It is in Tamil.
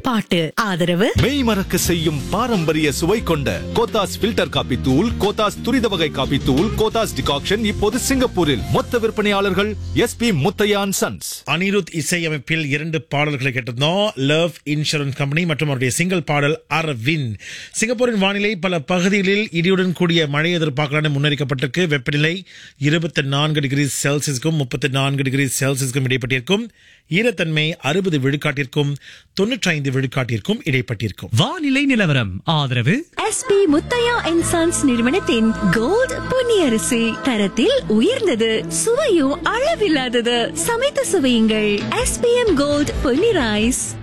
பாட்டு ஆதரவு மெய் மறக்க செய்யும் பாரம்பரிய சுவை கொண்ட கோத்தாஸ் ஃபில்டர் காபி தூள் கோத்தாஸ் துரித வகை காபி தூள் கோத்தாஸ் டிகாக்ஷன் இப்போது சிங்கப்பூரில் மொத்த விற்பனையாளர்கள் எஸ்பி முத்தையான் சன்ஸ் அனிருத் இசையமைப்பில் இரண்டு பாடல்களை கேட்டிருந்தோம் லவ் இன்சூரன்ஸ் கம்பெனி மற்றும் அவருடைய சிங்கிள் பாடல் அரவின் சிங்கப்பூரின் வானிலை பல பகுதிகளில் இடியுடன் கூடிய மழை எதிர்பார்க்கலாம் முன்னறிக்கப்பட்டிருக்கு வெப்பநிலை இருபத்தி நான்கு டிகிரி செல்சியஸ்க்கும் முப்பத்தி நான்கு டிகிரி செல்சியஸ்க்கும் இடைப்பட்டிருக்கும் ஈரத்தன்மை அறுபது விழுக்காட்டிற்கும் தொன்னூற்றி ஐந்து விழுக்காட்டிற்கும் இடைப்பட்டிருக்கும் வானிலை நிலவரம் ஆதரவு எஸ்பி முத்தையா அண்ட் சன்ஸ் நிறுவனத்தின் கோல்ட் பொன்னியரிசி தரத்தில் உயர்ந்தது சுவையும் அளவில்லாதது சமைத்து சுவையுங்கள் எஸ்பிஎம் கோல்ட் பொன்னி ரைஸ்